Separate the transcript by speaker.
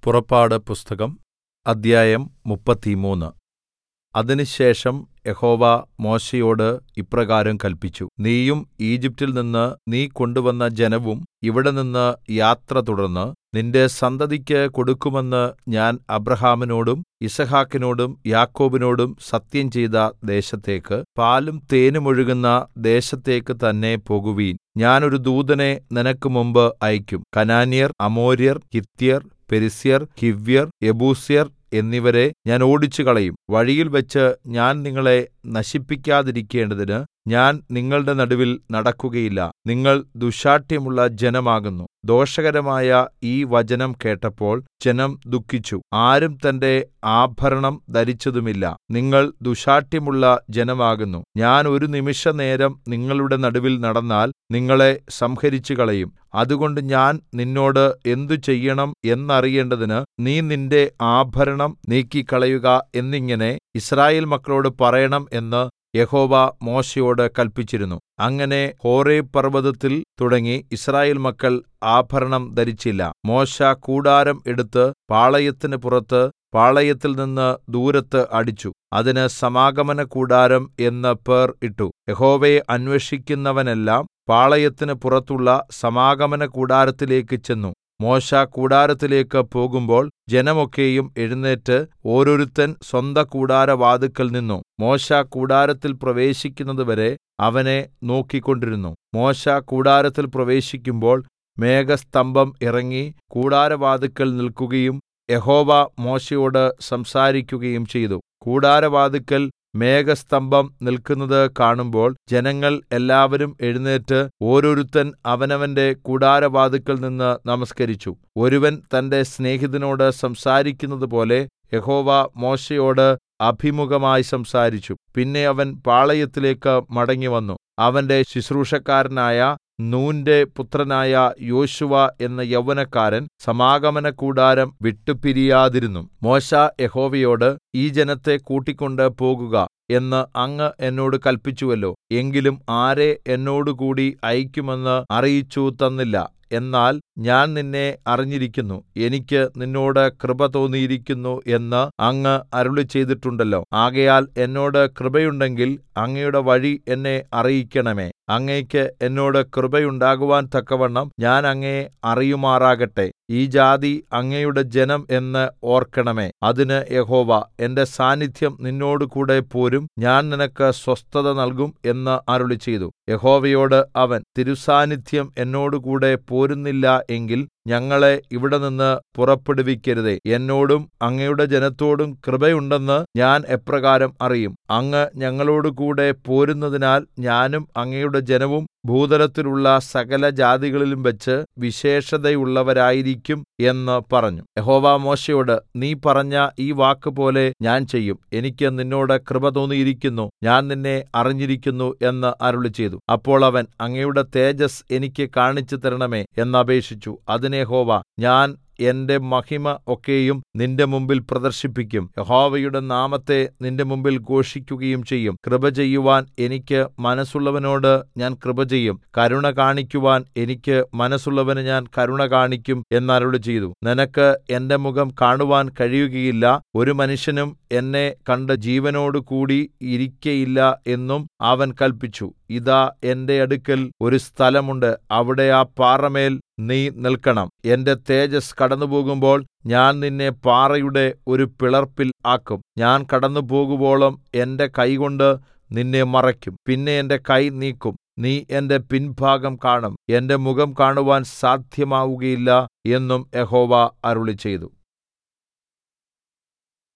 Speaker 1: പുറപ്പാട് പുസ്തകം അദ്ധ്യായം മുപ്പത്തിമൂന്ന് അതിനുശേഷം യഹോവ മോശെയോട് ഇപ്രകാരം കല്പിച്ചു നീയും ഈജിപ്റ്റിൽ നിന്ന് നീ കൊണ്ടുവന്ന ജനവും ഇവിടെനിന്ന് യാത്ര തുടർന്ന് നിന്റെ സന്തതിക്ക് കൊടുക്കുമെന്ന് ഞാൻ അബ്രാഹാമിനോടും യിസ്ഹാക്കിനോടും യാക്കോബിനോടും സത്യംചെയ്ത ദേശത്തേക്ക് പാലും തേനും ഒഴുകുന്ന ദേശത്തേക്ക് തന്നെ പോകുവിൻ ഞാൻ ഒരു ദൂതനെ നിനക്ക് മുമ്പ് അയക്കും കനാന്യർ അമോര്യർ ഹിത്യർ പെരിസ്യർ ഹിവ്യർ യെബൂസ്യർ എന്നിവരെ ഞാൻ ഓടിച്ചുകളയും വഴിയിൽവെച്ച് ഞാൻ നിങ്ങളെ നശിപ്പിക്കാതിരിക്കേണ്ടതിന് ഞാൻ നിങ്ങളുടെ നടുവിൽ നടക്കുകയില്ല നിങ്ങൾ ദുശ്ശാഠ്യമുള്ള ജനമാകുന്നു ദോഷകരമായ ഈ വചനം കേട്ടപ്പോൾ ജനം ദുഃഖിച്ചു ആരും തന്റെ ആഭരണം ധരിച്ചതുമില്ല നിങ്ങൾ ദുശ്ശാഠ്യമുള്ള ജനമാകുന്നു ഞാൻ ഒരു നിമിഷനേരം നിങ്ങളുടെ നടുവിൽ നടന്നാൽ നിങ്ങളെ സംഹരിച്ചുകളയും അതുകൊണ്ട് ഞാൻ നിന്നോട് എന്ത് ചെയ്യണം എന്നറിയേണ്ടതിന് നീ നിന്റെ ആഭരണം നീക്കിക്കളയുക എന്നിങ്ങനെ യിസ്രായേൽ മക്കളോട് പറയണം എന്ന് യഹോവ മോശെയോട് കല്പിച്ചിരുന്നു അങ്ങനെ ഹോരേബ് പർവ്വതത്തിൽ തുടങ്ങി യിസ്രായേൽ മക്കൾ ആഭരണം ധരിച്ചില്ല മോശെ കൂടാരം എടുത്ത് പാളയത്തിന് പുറത്ത് പാളയത്തിൽ നിന്ന് ദൂരത്ത് അടിച്ചു അതിന് സമാഗമന കൂടാരം എന്ന് പേർ ഇട്ടു യഹോവയെ അന്വേഷിക്കുന്നവനെല്ലാം പാളയത്തിന് പുറത്തുള്ള സമാഗമന കൂടാരത്തിലേക്ക് ചെന്നു മോശെ കൂടാരത്തിലേക്ക് പോകുമ്പോൾ ജനമൊക്കെയും എഴുന്നേറ്റ് ഓരോരുത്തൻ സ്വന്ത കൂടാരവാതിൽക്കൽ നിന്നു മോശെ കൂടാരത്തിൽ പ്രവേശിക്കുന്നതുവരെ അവനെ നോക്കിക്കൊണ്ടിരുന്നു മോശെ കൂടാരത്തിൽ പ്രവേശിക്കുമ്പോൾ മേഘസ്തംഭം ഇറങ്ങി കൂടാരവാതിൽക്കൽ നിൽക്കുകയും യഹോവ മോശെയോട് സംസാരിക്കുകയും ചെയ്തു കൂടാരവാതിൽക്കൽ മേഘസ്തംഭം നിൽക്കുന്നത് കാണുമ്പോൾ ജനങ്ങൾ എല്ലാവരും എഴുന്നേറ്റ് ഓരോരുത്തൻ അവനവന്റെ കൂടാരവാതിൽക്കൽ നിന്ന് നമസ്കരിച്ചു ഒരുവൻ തന്റെ സ്നേഹിതനോട് സംസാരിക്കുന്നതുപോലെ യഹോവ മോശെയോട് അഭിമുഖമായി സംസാരിച്ചു പിന്നെ അവൻ പാളയത്തിലേക്ക് മടങ്ങിവന്നു അവന്റെ ശുശ്രൂഷക്കാരനായ നൂന്റെ പുത്രനായ യോശുവ എന്ന യൗവനക്കാരൻ സമാഗമന കൂടാരം വിട്ടുപിരിയാതിരുന്നു മോശെ യഹോവയോട് ഈ ജനത്തെ കൂട്ടിക്കൊണ്ട് പോകുക എന്ന് അങ്ങ് എന്നോട് കല്പിച്ചുവല്ലോ എങ്കിലും ആരെ എന്നോടുകൂടി അയക്കുമെന്ന് അറിയിച്ചു തന്നില്ല എന്നാൽ ഞാൻ നിന്നെ അറിഞ്ഞിരിക്കുന്നു എനിക്ക് നിന്നോട് കൃപ തോന്നിയിരിക്കുന്നു എന്ന് അങ്ങ് അരുളിച്ചെയ്തിട്ടുണ്ടല്ലോ ആകയാൽ എന്നോട് കൃപയുണ്ടെങ്കിൽ അങ്ങയുടെ വഴി എന്നെ അറിയിക്കണമേ അങ്ങയ്ക്ക് എന്നോട് കൃപയുണ്ടാകുവാൻ തക്കവണ്ണം ഞാൻ അങ്ങയെ അറിയുമാറാകട്ടെ ഈ ജാതി അങ്ങയുടെ ജനം എന്ന് ഓർക്കണമേ അതിന് യഹോവ എന്റെ സാന്നിധ്യം നിന്നോടുകൂടെ പോരും ഞാൻ നിനക്ക് സ്വസ്ഥത നൽകും എന്ന് അരുളിച്ചെയ്തു യഹോവയോട് അവൻ തിരുസാന്നിധ്യം എന്നോടുകൂടെ പോരുന്നില്ല എങ്കിൽ ഞങ്ങളെ ഇവിടെ നിന്ന് പുറപ്പെടുവിക്കരുതേ എന്നോടും അങ്ങയുടെ ജനത്തോടും കൃപയുണ്ടെന്ന് ഞാൻ എപ്രകാരം അറിയും അങ്ങ് ഞങ്ങളോടുകൂടെ പോരുന്നതിനാൽ ഞാനും അങ്ങയുടെ ജനവും ഭൂതലത്തിലുള്ള സകല ജാതികളിലും വെച്ച് വിശേഷതയുള്ളവരായിരിക്കും എന്ന് പറഞ്ഞു യഹോവ മോശെയോട് നീ പറഞ്ഞ ഈ വാക്കുപോലെ ഞാൻ ചെയ്യും എനിക്ക് നിന്നോട് കൃപ തോന്നിയിരിക്കുന്നു ഞാൻ നിന്നെ അറിഞ്ഞിരിക്കുന്നു എന്ന് അരുളിച്ചെയ്തു അപ്പോൾ അവൻ അങ്ങയുടെ തേജസ് എനിക്ക് കാണിച്ചു തരണമേ എന്നപേക്ഷിച്ചു അതിന് യഹോവ ഞാൻ എന്റെ മഹിമ ഒക്കെയും നിന്റെ മുമ്പിൽ പ്രദർശിപ്പിക്കും യഹോവയുടെ നാമത്തെ നിന്റെ മുമ്പിൽ ഘോഷിക്കുകയും ചെയ്യും കൃപ ചെയ്യുവാൻ എനിക്ക് മനസ്സുള്ളവനോട് ഞാൻ കൃപ ചെയ്യും കരുണ കാണിക്കുവാൻ എനിക്ക് മനസ്സുള്ളവന് ഞാൻ കരുണ കാണിക്കും എന്നരുളി ചെയ്തു നിനക്ക് എന്റെ മുഖം കാണുവാൻ കഴിയുകയില്ല ഒരു മനുഷ്യനും എന്നെ കണ്ട് ജീവനോട് കൂടി ഇരിക്കയില്ല എന്നും അവൻ കൽപ്പിച്ചു ഇതാ എന്റെ അടുക്കൽ ഒരു സ്ഥലമുണ്ട് അവിടെ ആ പാറമേൽ നീ നിൽക്കണം എന്റെ തേജസ് കടന്നുപോകുമ്പോൾ ഞാൻ നിന്നെ പാറയുടെ ഒരു പിളർപ്പിൽ ആക്കും ഞാൻ കടന്നുപോകുവോളം എന്റെ കൈകൊണ്ട് നിന്നെ മറയ്ക്കും പിന്നെ എന്റെ കൈ നീക്കും നീ എന്റെ പിൻഭാഗം കാണും എന്റെ മുഖം കാണുവാൻ സാധ്യമാവുകയില്ല എന്നും യഹോവ അരുളിച്ചെയ്തു